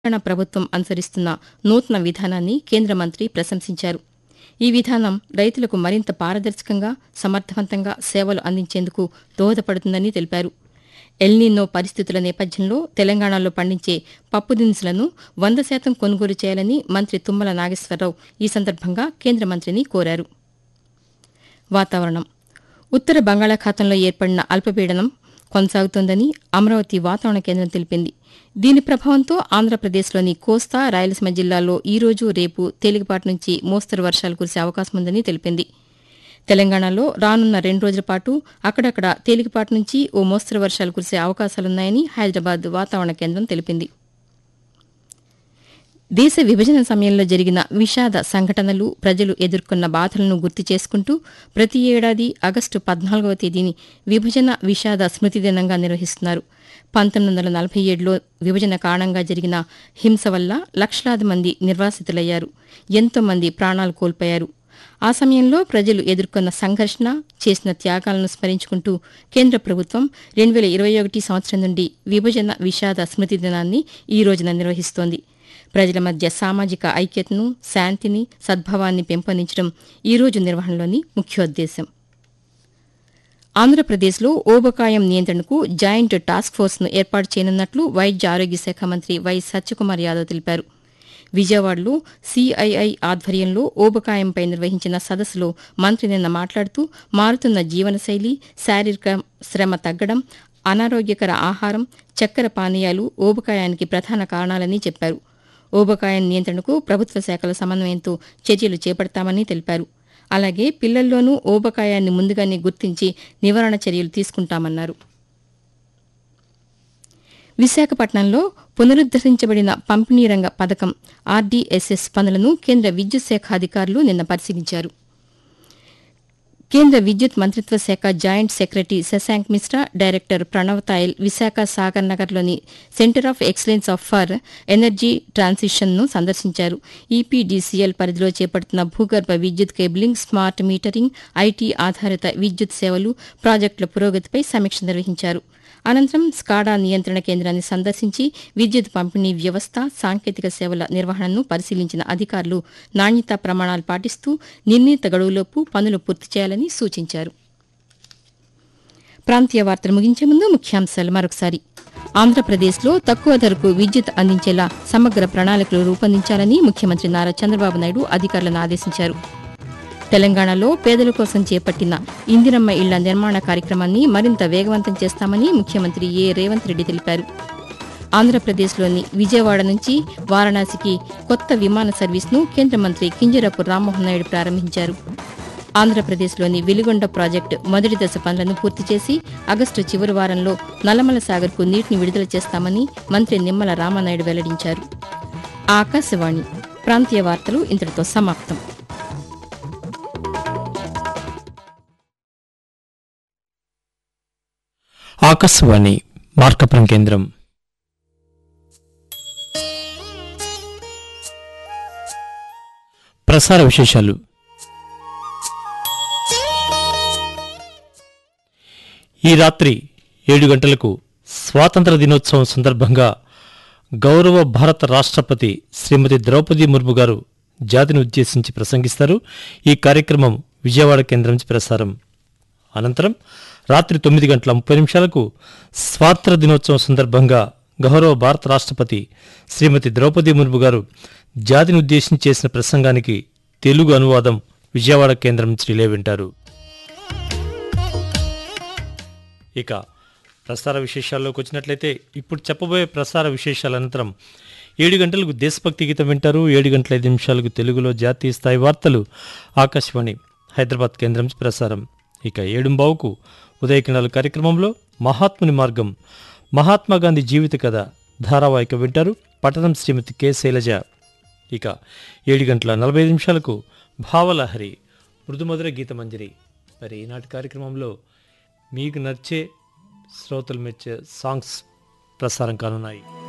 తెలంగాణ ప్రభుత్వం అనుసరిస్తున్న నూతన విధానాన్ని కేంద్ర మంత్రి ప్రశంసించారు ఈ విధానం రైతులకు మరింత పారదర్శకంగా సమర్థవంతంగా సేవలు అందించేందుకు దోహదపడుతుందని తెలిపారు ఎల్నీనో పరిస్థితుల నేపథ్యంలో తెలంగాణలో పండించే పప్పు దినుసులను వంద శాతం కొనుగోలు చేయాలని మంత్రి తుమ్మల నాగేశ్వరరావు ఈ సందర్భంగా కేంద్ర మంత్రిని కోరారు వాతావరణం ఉత్తర బంగాళాఖాతంలో ఏర్పడిన అల్పపీడనం కొనసాగుతోందని అమరావతి వాతావరణ కేంద్రం తెలిపింది దీని ప్రభావంతో ఆంధ్రప్రదేశ్లోని కోస్తా రాయలసీమ జిల్లాల్లో ఈ రోజు రేపు తేలికపాటి నుంచి మోస్తరు వర్షాలు కురిసే అవకాశం ఉందని తెలిపింది తెలంగాణలో రానున్న రెండు రోజుల పాటు అక్కడక్కడ తేలికపాటి నుంచి ఓ మోస్తరు వర్షాలు కురిసే అవకాశాలున్నాయని హైదరాబాద్ వాతావరణ కేంద్రం తెలిపింది దేశ విభజన సమయంలో జరిగిన విషాద సంఘటనలు ప్రజలు ఎదుర్కొన్న బాధలను గుర్తు చేసుకుంటూ ప్రతి ఏడాది ఆగస్టు పద్నాలుగవ తేదీని విభజన విషాద స్మృతి దినంగా నిర్వహిస్తున్నారు పంతొమ్మిది వందల నలభై ఏడులో విభజన కారణంగా జరిగిన హింస వల్ల లక్షలాది మంది నిర్వాసితులయ్యారు ఎంతో మంది ప్రాణాలు కోల్పోయారు ఆ సమయంలో ప్రజలు ఎదుర్కొన్న సంఘర్షణ చేసిన త్యాగాలను స్మరించుకుంటూ కేంద్ర ప్రభుత్వం రెండు వేల ఇరవై ఒకటి సంవత్సరం నుండి విభజన విషాద స్మృతి దినాన్ని ఈ రోజున నిర్వహిస్తోంది ప్రజల మధ్య సామాజిక ఐక్యతను శాంతిని సద్భావాన్ని పెంపొందించడం ఈ రోజు నిర్వహణలోని ముఖ్యోద్దేశం ఆంధ్రప్రదేశ్లో ఓబకాయం నియంత్రణకు జాయింట్ టాస్క్ ఫోర్స్ను ఏర్పాటు చేయనున్నట్లు వైద్య ఆరోగ్య శాఖ మంత్రి వై సత్యకుమార్ యాదవ్ తెలిపారు విజయవాడలో సిఐఐ ఆధ్వర్యంలో ఓబకాయంపై నిర్వహించిన సదస్సులో మంత్రి నిన్న మాట్లాడుతూ మారుతున్న జీవనశైలి శారీరక శ్రమ తగ్గడం అనారోగ్యకర ఆహారం చక్కెర పానీయాలు ఓబకాయానికి ప్రధాన కారణాలని చెప్పారు ఓబకాయం నియంత్రణకు ప్రభుత్వ శాఖల సమన్వయంతో చర్యలు చేపడతామని తెలిపారు అలాగే పిల్లల్లోనూ ఓబకాయాన్ని ముందుగానే గుర్తించి నివారణ చర్యలు తీసుకుంటామన్నారు విశాఖపట్నంలో పునరుద్దరించబడిన పంపిణీ రంగ పథకం ఆర్డీఎస్ఎస్ పనులను కేంద్ర విద్యుత్ శాఖ అధికారులు నిన్న పరిశీలించారు కేంద్ర విద్యుత్ మంత్రిత్వ శాఖ joint secretary Shashank Mishra director Pranav Tayal Visakha Sagar నగర్లోని centre of excellence of for energy ట్రాన్సిషన్ను సందర్శించారు ఈపీడీసీఎల్ పరిధిలో చేపడుతున్న భూగర్భ విద్యుత్ కేబులింగ్ స్మార్ట్ మీటరింగ్ ఐటీ ఆధారిత విద్యుత్ సేవలు ప్రాజెక్టుల పురోగతిపై సమీక్ష నిర్వహించారు అనంతరం స్కాడా నియంత్రణ కేంద్రాన్ని సందర్శించి విద్యుత్ పంపిణీ వ్యవస్థ సాంకేతిక సేవల నిర్వహణను పరిశీలించిన అధికారులు నాణ్యతా ప్రమాణాలు పాటిస్తూ నిర్ణీత గడువులోపు పనులు పూర్తి చేయాలని సూచించారు ప్రాంతీయ వార్తలు ముగించే ముందు ముఖ్యాంశాలు మరొకసారి ఆంధ్రప్రదేశ్లో తక్కువ ధరకు విద్యుత్ అందించేలా సమగ్ర ప్రణాళికలు రూపొందించాలని ముఖ్యమంత్రి నారా చంద్రబాబు నాయుడు అధికారులను ఆదేశించారు తెలంగాణలో పేదల కోసం చేపట్టిన ఇందిరమ్మ ఇళ్ల నిర్మాణ కార్యక్రమాన్ని మరింత వేగవంతం చేస్తామని ముఖ్యమంత్రి ఏ రేవంత్ రెడ్డి తెలిపారు ఆంధ్రప్రదేశ్లోని విజయవాడ నుంచి వారణాసికి కొత్త విమాన సర్వీస్ను కేంద్ర మంత్రి కింజరపు రామ్మోహన్ నాయుడు ప్రారంభించారు ఆంధ్రప్రదేశ్లోని వెలిగొండ ప్రాజెక్టు మొదటి దశ పనులను పూర్తి చేసి ఆగస్టు చివరి వారంలో నల్లమల సాగర్కు నీటిని విడుదల చేస్తామని మంత్రి నిమ్మల రామనాయుడు వెల్లడించారు ఆకాశవాణి ప్రాంతీయ వార్తలు ఇంతటితో సమాప్తం ఆకాశవాణి మార్కపురం కేంద్రం ప్రసార విశేషాలు ఈ రాత్రి ఏడు గంటలకు స్వాతంత్ర దినోత్సవం సందర్భంగా గౌరవ భారత రాష్ట్రపతి శ్రీమతి ద్రౌపది ముర్ము గారు జాతిని ఉద్దేశించి ప్రసంగిస్తారు ఈ కార్యక్రమం విజయవాడ కేంద్రం నుంచి ప్రసారం అనంతరం రాత్రి తొమ్మిది గంటల ముప్పై నిమిషాలకు స్వాతంత్ర దినోత్సవం సందర్భంగా గౌరవ భారత రాష్ట్రపతి శ్రీమతి ద్రౌపది ముర్ము గారు జాతిని ఉద్దేశించి చేసిన ప్రసంగానికి తెలుగు అనువాదం విజయవాడ కేంద్రం నుంచి రిలే వింటారు ఇక ప్రసార విశేషాల్లోకి వచ్చినట్లయితే ఇప్పుడు చెప్పబోయే ప్రసార విశేషాల అనంతరం ఏడు గంటలకు దేశభక్తి గీతం వింటారు ఏడు గంటల ఐదు నిమిషాలకు తెలుగులో జాతీయ స్థాయి వార్తలు ఆకాశవాణి హైదరాబాద్ కేంద్రం నుంచి ప్రసారం ఇక ఏడుంబావుకు ఉదయకిరణాలు కార్యక్రమంలో మహాత్ముని మార్గం మహాత్మా గాంధీ జీవిత కథ ధారావాహిక వింటారు పట్టణం శ్రీమతి కె శైలజ ఇక ఏడు గంటల నలభై ఐదు నిమిషాలకు భావలహరి మృదుమధుర గీతమంజరి మరి ఈనాటి కార్యక్రమంలో మీకు నచ్చే శ్రోతలు మెచ్చే సాంగ్స్ ప్రసారం కానున్నాయి